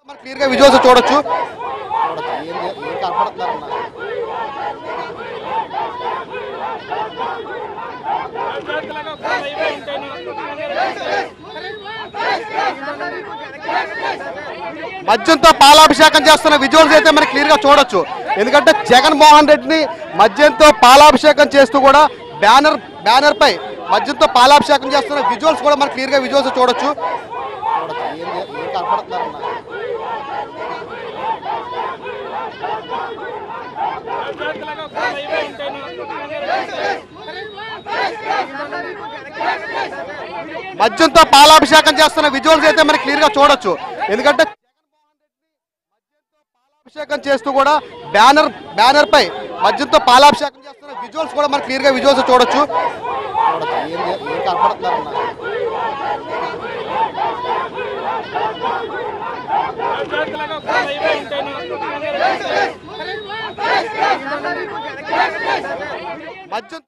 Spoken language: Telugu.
మనకి క్లియర్ గా విజువల్స్ చూడొచ్చు చూడొచ్చు ఏం చే- ఏం కనపడుతున్నారు మద్యంతో పాలాభిషేకం చేస్తున్న విజువల్స్ అయితే మనకి క్లియర్ గా చూడొచ్చు ఎందుకంటే జగన్మోహన్ రెడ్డిని మద్యంతో పాలాభిషేకం చేస్తూ కూడా బ్యానర్ బ్యానర్ పై మద్యంతో పాలాభిషేకం చేస్తున్న విజువల్స్ కూడా మనకి క్లియర్ గా విజువల్స్ చూడొచ్చు చూడొచ్చు ఏం చే- ఏం కనపడుతున్నారు మద్యంతో పాలాభిషేకం చేస్తున్న విజువల్స్ అయితే మనకి క్లియర్ గా చూడొచ్చు ఎందుకంటే పాలాభిషేకం చేస్తూ కూడా బ్యానర్ బ్యానర్ పై మద్యంతో పాలాభిషేకం చేస్తున్న విజువల్స్ కూడా మనకి క్లియర్ గా విజువల్స్ చూడొచ్చు చూడొచ్చు ఏం చే- ఏం కనపడుతున్నారు మద్యంతో